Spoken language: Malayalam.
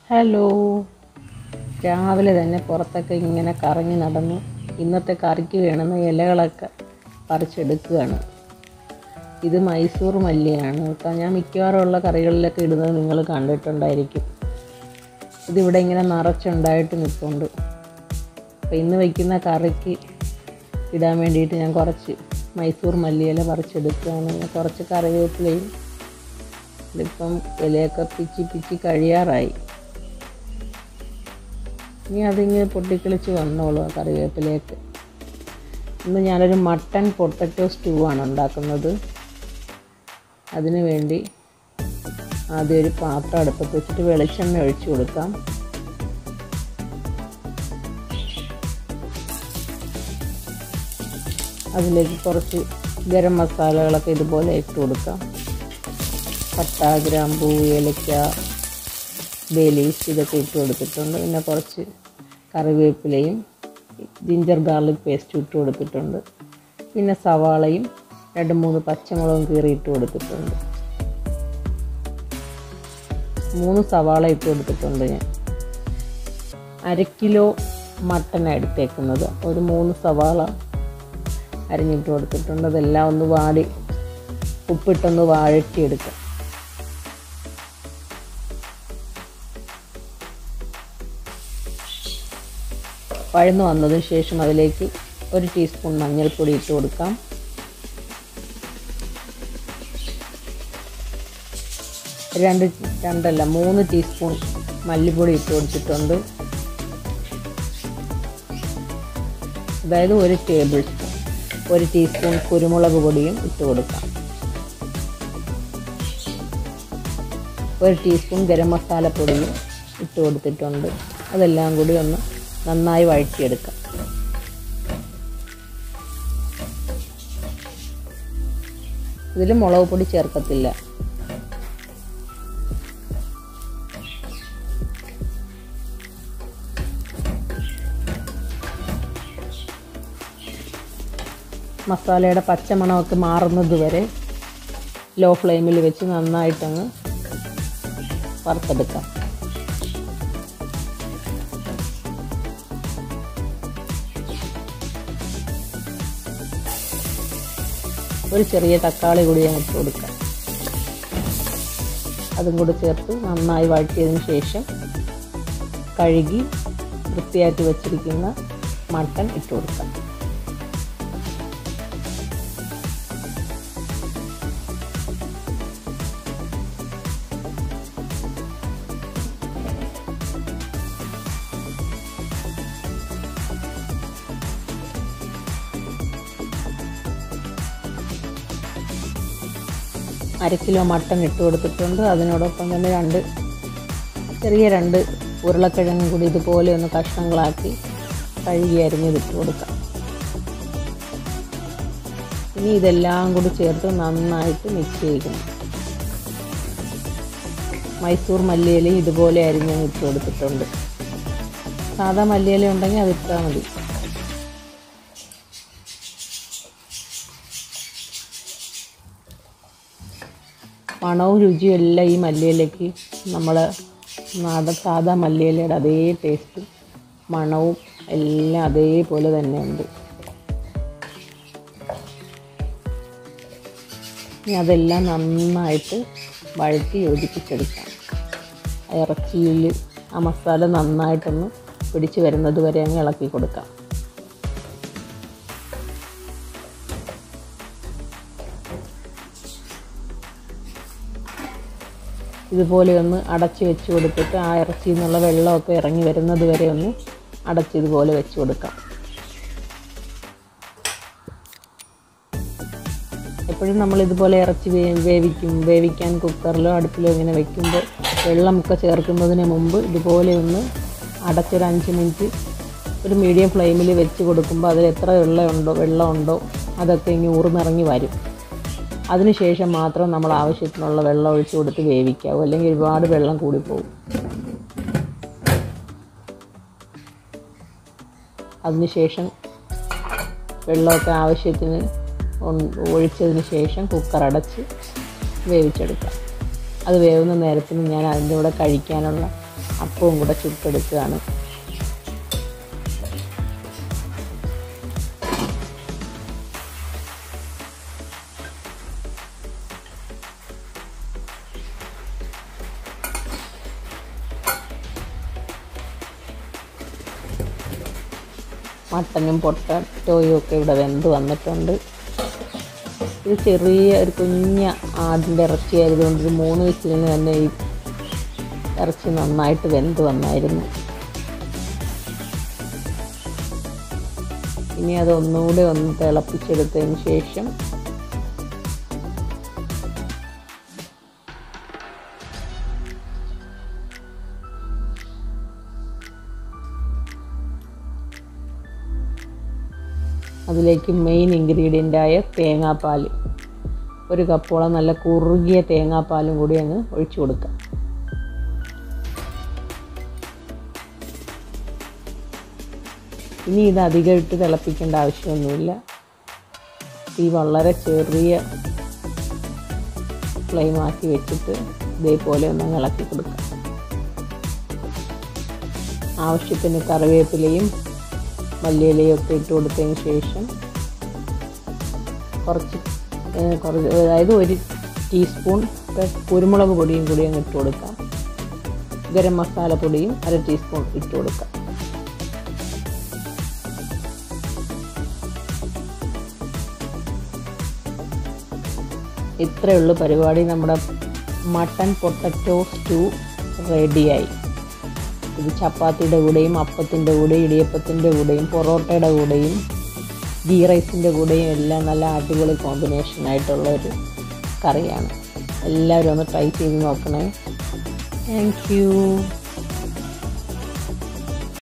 ഹലോ രാവിലെ തന്നെ പുറത്തൊക്കെ ഇങ്ങനെ കറങ്ങി നടന്ന് ഇന്നത്തെ കറിക്ക് വേണമെന്ന ഇലകളൊക്കെ പറിച്ചെടുക്കുകയാണ് ഇത് മൈസൂർ മല്ലിയാണ് കേട്ടോ ഞാൻ മിക്കവാറും ഉള്ള കറികളിലൊക്കെ ഇടുന്നത് നിങ്ങൾ കണ്ടിട്ടുണ്ടായിരിക്കും ഇതിവിടെ ഇങ്ങനെ നിറച്ചുണ്ടായിട്ട് നിൽപ്പുണ്ട് അപ്പോൾ ഇന്ന് വയ്ക്കുന്ന കറിക്ക് ഇടാൻ വേണ്ടിയിട്ട് ഞാൻ കുറച്ച് മൈസൂർ മല്ലിയില പറിച്ചെടുക്കുകയാണ് പിന്നെ കുറച്ച് കറിവേപ്പിലയും ഇതിപ്പം ഇലയൊക്കെ പിച്ചി പിച്ചി കഴിയാറായി ഇനി അതിങ്ങനെ പൊട്ടിക്കിളിച്ച് വന്നോളൂ ആ കറിവേപ്പിലയൊക്കെ ഇന്ന് ഞാനൊരു മട്ടൺ പൊട്ടറ്റോ സ്റ്റൂ ആണ് ഉണ്ടാക്കുന്നത് അതിന് വേണ്ടി ആദ്യം ഒരു പാത്രം അടുപ്പത്ത് വെച്ചിട്ട് വെളിച്ചെണ്ണ ഒഴിച്ചു കൊടുക്കാം അതിലേക്ക് കുറച്ച് ഗരം മസാലകളൊക്കെ ഇതുപോലെ ഇട്ട് കൊടുക്കാം പട്ട ഗ്രാമ്പൂ ഏലക്ക ബേലീസ് ഇതൊക്കെ ഇട്ട് കൊടുത്തിട്ടുണ്ട് പിന്നെ കുറച്ച് കറിവേപ്പിലയും ജിഞ്ചർ ഗാർലിക് പേസ്റ്റ് ഇട്ട് കൊടുത്തിട്ടുണ്ട് പിന്നെ സവാളയും രണ്ട് മൂന്ന് പച്ചമുളകും കീറി ഇട്ട് കൊടുത്തിട്ടുണ്ട് മൂന്ന് സവാള ഇട്ട് കൊടുത്തിട്ടുണ്ട് ഞാൻ അര കിലോ മട്ടനാണ് എടുത്തേക്കുന്നത് ഒരു മൂന്ന് സവാള അരിഞ്ഞിട്ട് കൊടുത്തിട്ടുണ്ട് അതെല്ലാം ഒന്ന് വാടി ഉപ്പിട്ടൊന്ന് വാഴറ്റിയെടുക്കാം വഴന്നു വന്നതിന് ശേഷം അതിലേക്ക് ഒരു ടീസ്പൂൺ മഞ്ഞൾപ്പൊടി ഇട്ട് കൊടുക്കാം രണ്ട് രണ്ടല്ല മൂന്ന് ടീസ്പൂൺ മല്ലിപ്പൊടി ഇട്ട് കൊടുത്തിട്ടുണ്ട് അതായത് ഒരു ടേബിൾ സ്പൂൺ ഒരു ടീസ്പൂൺ കുരുമുളക് പൊടിയും ഇട്ട് കൊടുക്കാം ഒരു ടീസ്പൂൺ ഗരം മസാലപ്പൊടിയും ഇട്ട് കൊടുത്തിട്ടുണ്ട് അതെല്ലാം കൂടി ഒന്ന് നന്നായി വഴറ്റിയെടുക്കാം ഇതിൽ മുളക് പൊടി ചേർക്കത്തില്ല മസാലയുടെ പച്ചമണമൊക്കെ മാറുന്നത് വരെ ലോ ഫ്ലെയിമിൽ വെച്ച് നന്നായിട്ടങ്ങ് വറുത്തെടുക്കാം ഒരു ചെറിയ തക്കാളി കൂടി ഞാൻ ഇട്ട് കൊടുക്കാം അതും കൂടി ചേർത്ത് നന്നായി വഴറ്റിയതിന് ശേഷം കഴുകി വൃത്തിയാക്കി വച്ചിരിക്കുന്ന മട്ടൺ ഇട്ട് കൊടുക്കാം അര കിലോ മട്ടൺ ഇട്ട് കൊടുത്തിട്ടുണ്ട് അതിനോടൊപ്പം തന്നെ രണ്ട് ചെറിയ രണ്ട് ഉരുളക്കിഴങ്ങും കൂടി ഇതുപോലെ ഒന്ന് കഷ്ണങ്ങളാക്കി കഴുകി അരിഞ്ഞതിട്ട് കൊടുക്കാം ഇനി ഇതെല്ലാം കൂടി ചേർത്ത് നന്നായിട്ട് മിക്സ് ചെയ്യണം മൈസൂർ മല്ലിയില ഇതുപോലെ അരിഞ്ഞ് ഇട്ട് കൊടുത്തിട്ടുണ്ട് സാധാ മല്ലിയില ഉണ്ടെങ്കിൽ അത് ഇട്ടാൽ മതി മണവും രുചിയും എല്ലാം ഈ മല്ലിയിലയ്ക്ക് നമ്മൾ നാടൻ സാധാ മല്ലിയിലയുടെ അതേ ടേസ്റ്റ് മണവും എല്ലാം അതേപോലെ തന്നെ ഉണ്ട് ഇനി അതെല്ലാം നന്നായിട്ട് വഴറ്റി യോജിപ്പിച്ചെടുക്കാം ഇറച്ചിയിൽ ആ മസാല നന്നായിട്ടൊന്ന് പിടിച്ച് വരുന്നത് വരെ അങ്ങ് ഇളക്കി കൊടുക്കാം ഇതുപോലെ ഒന്ന് അടച്ച് വെച്ച് കൊടുത്തിട്ട് ആ ഇറച്ചിയിൽ നിന്നുള്ള വെള്ളമൊക്കെ ഇറങ്ങി വരുന്നത് വരെ ഒന്ന് അടച്ച് ഇതുപോലെ വെച്ച് കൊടുക്കാം എപ്പോഴും നമ്മൾ ഇതുപോലെ ഇറച്ചി വേ വേവിക്കും വേവിക്കാൻ കുക്കറിലോ അടുപ്പിലോ ഇങ്ങനെ വെക്കുമ്പോൾ വെള്ളമൊക്കെ ചേർക്കുന്നതിന് മുമ്പ് ഇതുപോലെ ഒന്ന് അടച്ചൊരു അഞ്ച് മിനിറ്റ് ഒരു മീഡിയം ഫ്ലെയിമിൽ വെച്ച് കൊടുക്കുമ്പോൾ അതിൽ എത്ര വെള്ളമുണ്ടോ വെള്ളമുണ്ടോ അതൊക്കെ ഇങ്ങനെ ഊർന്നിറങ്ങി വരും അതിനുശേഷം മാത്രം നമ്മൾ ആവശ്യത്തിനുള്ള വെള്ളം ഒഴിച്ചു കൊടുത്ത് വേവിക്കാവൂ അല്ലെങ്കിൽ ഒരുപാട് വെള്ളം കൂടിപ്പോകും അതിനുശേഷം വെള്ളമൊക്കെ ആവശ്യത്തിന് ഒൺ- ഒഴിച്ചതിന് ശേഷം കുക്കർ അടച്ച് വേവിച്ചെടുക്കാം അത് വേവുന്ന നേരത്തിന് ഞാൻ അതിൻ്റെ കൂടെ കഴിക്കാനുള്ള അപ്പവും കൂടെ ചുട്ടെടുക്കുകയാണ് മട്ടനും പൊട്ടറ്റോയും ഒക്കെ ഇവിടെ വെന്ത് വന്നിട്ടുണ്ട് ഇത് ചെറിയ ഒരു കുഞ്ഞ ആടിൻ്റെ ഇറച്ചി ആയതുകൊണ്ട് ഒരു മൂന്ന് വിസിലിന് തന്നെ ഈ ഇറച്ചി നന്നായിട്ട് വെന്ത് വന്നായിരുന്നു ഇനി അത് ഒന്നുകൂടെ ഒന്ന് തിളപ്പിച്ചെടുത്തതിന് ശേഷം അതിലേക്ക് മെയിൻ ഇൻഗ്രീഡിയൻ്റായ തേങ്ങാപ്പാൽ ഒരു കപ്പോളം നല്ല കുറുകിയ തേങ്ങാപ്പാലും കൂടി അങ്ങ് ഒഴിച്ചു കൊടുക്കാം ഇനി ഇത് അധികം ഇട്ട് തിളപ്പിക്കേണ്ട ആവശ്യമൊന്നുമില്ല തീ വളരെ ചെറിയ ഫ്ലെയിം ആക്കി വെച്ചിട്ട് ഇതേപോലെ ഒന്ന് ഇളക്കി കൊടുക്കാം ആവശ്യത്തിന് കറിവേപ്പിലയും മല്ലിയിലയും ഒക്കെ ഇട്ട് കൊടുത്തതിന് ശേഷം കുറച്ച് കുറച്ച് അതായത് ഒരു ടീസ്പൂൺ കുരുമുളക് പൊടിയും കൂടി അങ്ങ് ഇട്ട് കൊടുക്കാം ഗരം മസാല പൊടിയും അര ടീസ്പൂൺ ഇട്ട് കൊടുക്കാം ഇത്രയേ ഉള്ളൂ പരിപാടി നമ്മുടെ മട്ടൺ പൊട്ടറ്റോ സ്റ്റൂ റെഡിയായി ഇത് ചപ്പാത്തിയുടെ കൂടെയും അപ്പത്തിൻ്റെ കൂടെയും ഇടിയപ്പത്തിൻ്റെ കൂടെയും പൊറോട്ടയുടെ കൂടെയും ഗീ റൈസിൻ്റെ കൂടെയും എല്ലാം നല്ല അടിപൊളി കോമ്പിനേഷൻ ആയിട്ടുള്ള ഒരു കറിയാണ് എല്ലാവരും ഒന്ന് ട്രൈ ചെയ്ത് നോക്കണേ താങ്ക് യു